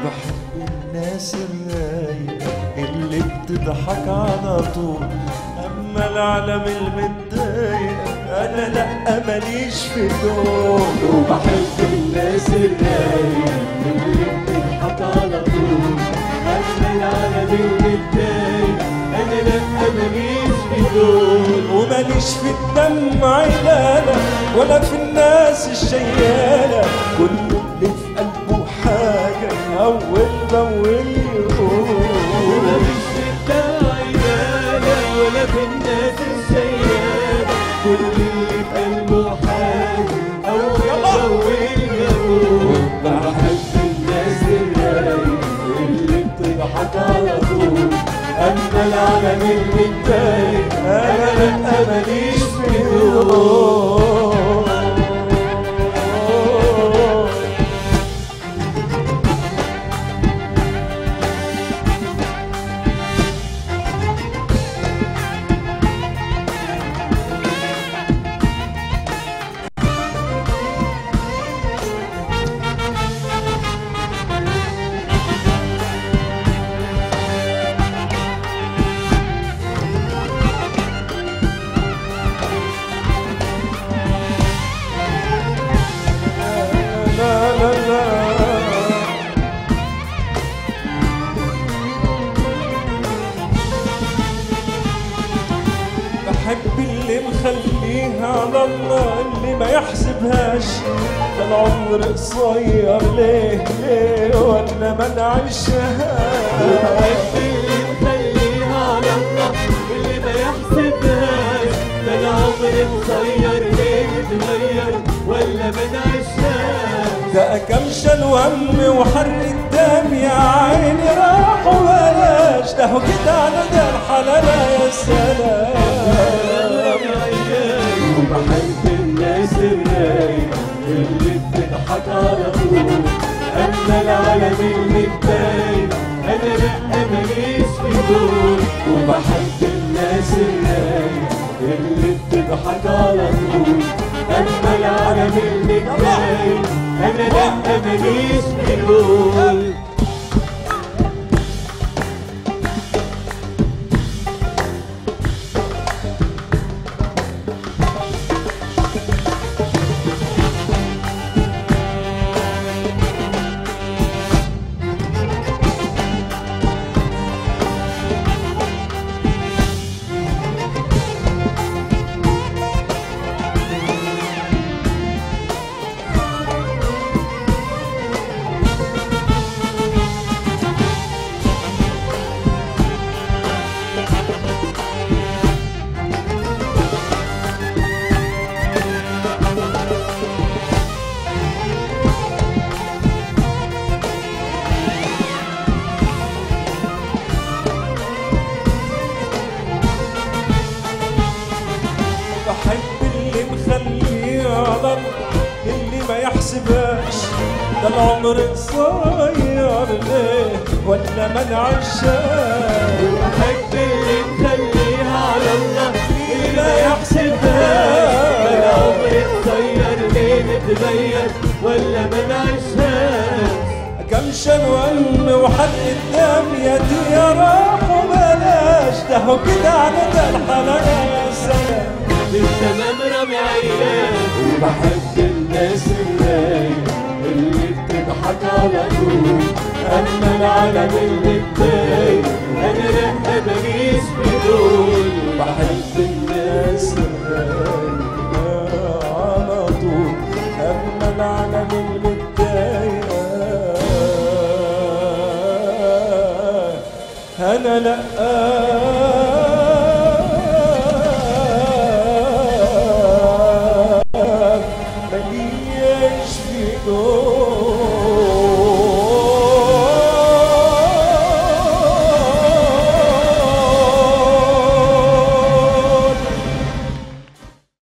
بحب الناس الرايقة اللي بتضحك على طول أما العالم المتضايقة أنا لأ ماليش في دول وبحب الناس الرايقة اللي بتضحك على طول أما العالم المتضايق أنا لأ ماليش في دول وماليش في الدمع لا لا ولا في الناس الشيالة كل اللي في قلبه حاجة أول بأول يقول ومفيش في الداعي لا لا ولا في الناس السيئة كل اللي في قلبه حاجة أول أول يقول بحب الناس الرايقة اللي بتضحك على طول أما العالم المتضايق أنا لأ ماليش في دول لا لا لا بحب اللي مخليها على الله اللي ما يحسبهاش ده العمر قصير ليه ليه ولا ما نعيشهاش بحب اللي مخليها على الله اللي ما يحسبهاش ده العمر قصير ليه نتغير ولا ما نعيشهاش ده كم شل وهم وحر الدم يا عيني راح وبلاش ده هو كده على ده الحلال يا سلام وبحب الناس الرايقة اللي بتضحك على طول أما العالم المتضايق أنا لأ ماليش في دول وبحب الناس الرايقة اللي بتضحك على طول أما العالم المتضايق أنا لأ ماليش في دول بحب اللي مخليه على الله اللي ما يحسبهاش ده العمر قصير ليه ولا ما نعيشهاش وبحب اللي مخليها على الله اللي ما يحسبهاش. يحسبهاش لا العمر قصير ليه نتغير ولا ما نعيشهاش كم شنوان وحرق الدم يا دي يا راح وبلاش ده هو كده على ده الحلال يا سلام بالتمام ربع عيال وبحب الناس الرايقة اللي بتضحك على طول أما العالم المتضايق أنا لأ ماليش في دول بحب الناس الرايقة على طول أما العالم المتضايقة أنا لأ